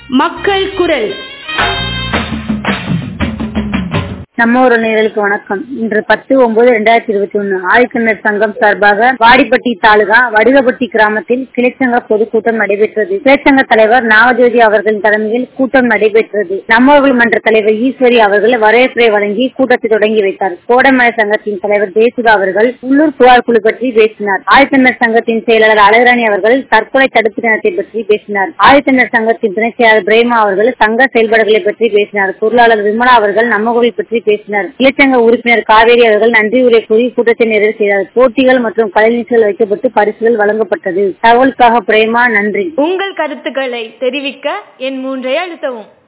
மக்கள் குரல் நம்ம ஒரு நேரலுக்கு வணக்கம் இன்று பத்து ஒன்பது இரண்டாயிரத்தி இருபத்தி ஒண்ணு ஆதிக்கண்ணர் சங்கம் சார்பாக வாடிப்பட்டி தாலுகா வடுகப்பட்டி கிராமத்தில் கிளைச்சங்க பொதுக்கூட்டம் நடைபெற்றது கிளைச்சங்க தலைவர் நாகஜோதி அவர்களின் தலைமையில் கூட்டம் நடைபெற்றது நம்மவர்கள் மன்ற தலைவர் ஈஸ்வரி அவர்கள் வரவேற்புரை வழங்கி கூட்டத்தை தொடங்கி வைத்தார் கோடமலை சங்கத்தின் தலைவர் தேசுகா அவர்கள் உள்ளூர் புகார் குழு பற்றி பேசினார் ஆதித்தனர் சங்கத்தின் செயலாளர் அழகராணி அவர்கள் தற்கொலை தடுப்பு தினத்தை பற்றி பேசினார் ஆதித்தனர் சங்கத்தின் துணை செயலாளர் பிரேமா அவர்கள் சங்க செயல்பாடுகளை பற்றி பேசினார் பொருளாளர் விமலா அவர்கள் நம்மகோவில் பற்றி பேசினார் இலச்சங்க உறுப்பினர் காவேரி அவர்கள் நன்றி உரை கூறி கூட்டத்தை நிறைவு செய்தார் போட்டிகள் மற்றும் கலை நிகழ்ச்சிகள் வைக்கப்பட்டு பரிசுகள் வழங்கப்பட்டது தகவலுக்காக பிரேமா நன்றி உங்கள் கருத்துக்களை தெரிவிக்க என் மூன்றை அழுத்தவும்